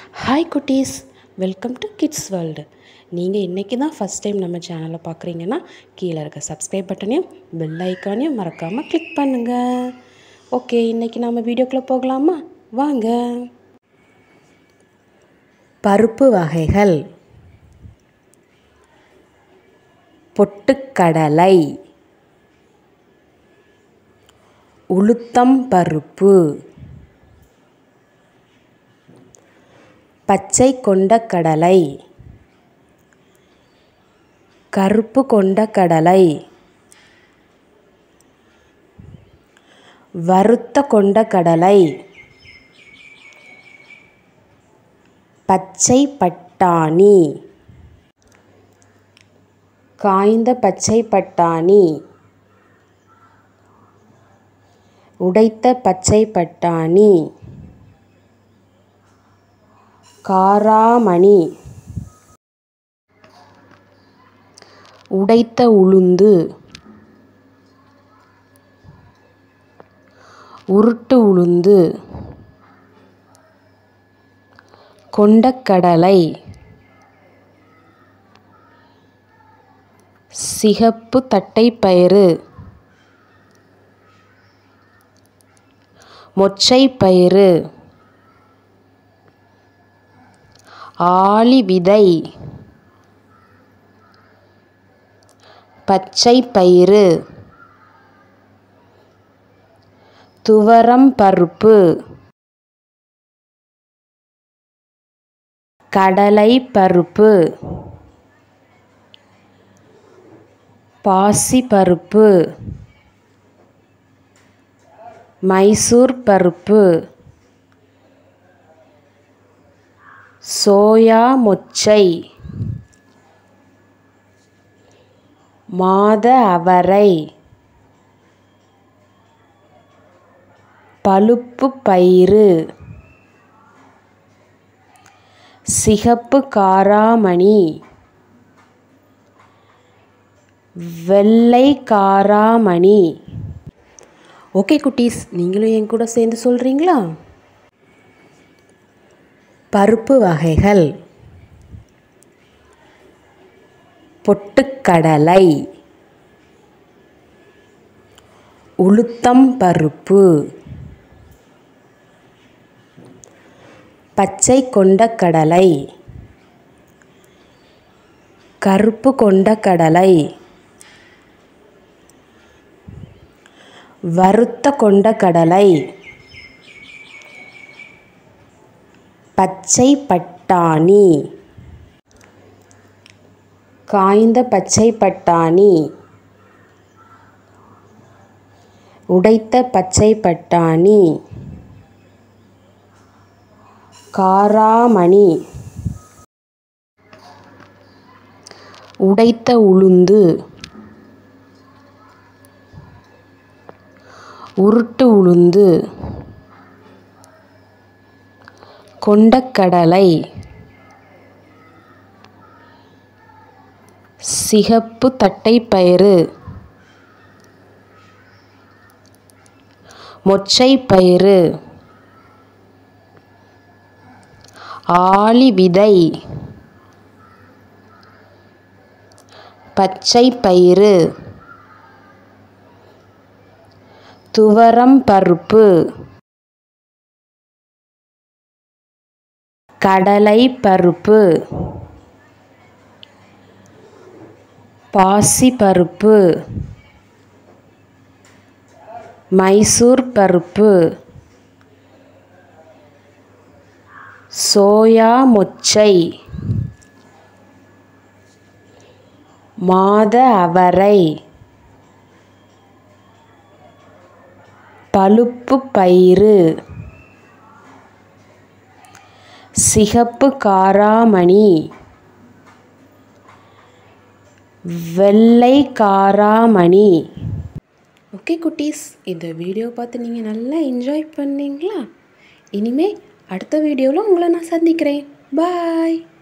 hi குட்டீஸ் welcome to kids world நீங்கள் இன்றைக்கி தான் ஃபஸ்ட் டைம் நம்ம சேனலை பார்க்குறீங்கன்னா கீழே இருக்க சப்ஸ்கிரைப் பட்டனையும் பெல் ஐக்கானையும் மறக்காமல் கிளிக் பண்ணுங்கள் ஓகே இன்றைக்கி நம்ம வீடியோக்குள்ளே போகலாமா வாங்க பருப்பு வகைகள் பொட்டுக்கடலை உளுத்தம் பருப்பு பச்சை கொண்ட கடலை கருப்பு கொண்ட கடலை வறுத்த கொண்ட கடலை பச்சை பட்டாணி காய்ந்த பச்சை பட்டாணி உடைத்த பச்சை பட்டாணி காராமணி உடைத்த உளுந்து உருட்டு உளுந்து கொண்டக்கடலை சிகப்பு தட்டைப்பயிறு மொச்சைப்பயிறு ஆளி விதை பச்சை பயிறு துவரம் பருப்பு கடலை பருப்பு பாசி பருப்பு மைசூர் பருப்பு சோயா மொச்சை மாத அவரை பழுப்பு பயிறு சிகப்பு காராமணி வெள்ளை காராமணி ஓகே குட்டீஸ் நீங்களும் என் கூட சேர்ந்து சொல்கிறீங்களா பருப்பு வகைகள் பொட்டுக்கடலை உளுத்தம் பருப்பு பச்சை கொண்ட கடலை கருப்பு கொண்ட கடலை வறுத்த கொண்ட கடலை பச்சை பட்டாணி காய்ந்த பச்சை பட்டாணி உடைத்த பச்சை பட்டாணி காராமணி உடைத்த உளுந்து உருட்டு உளுந்து கொண்டக்கடலை சிகப்பு தட்டைப்பயிறு மொச்சைப்பயிறு ஆளி விதை பச்சை பயிறு துவரம் பருப்பு கடலை பருப்பு பாசி பருப்பு மைசூர் பருப்பு சோயா மொச்சை மாத அவரை பழுப்பு பயிறு சிகப்பு காராமணி வெள்ளை காராமணி ஓகே குட்டீஸ் இந்த வீடியோ பார்த்து நீங்கள் நல்லா என்ஜாய் பண்ணீங்களா இனிமே அடுத்த வீடியோவில் உங்களை நான் சந்திக்கிறேன் பாய்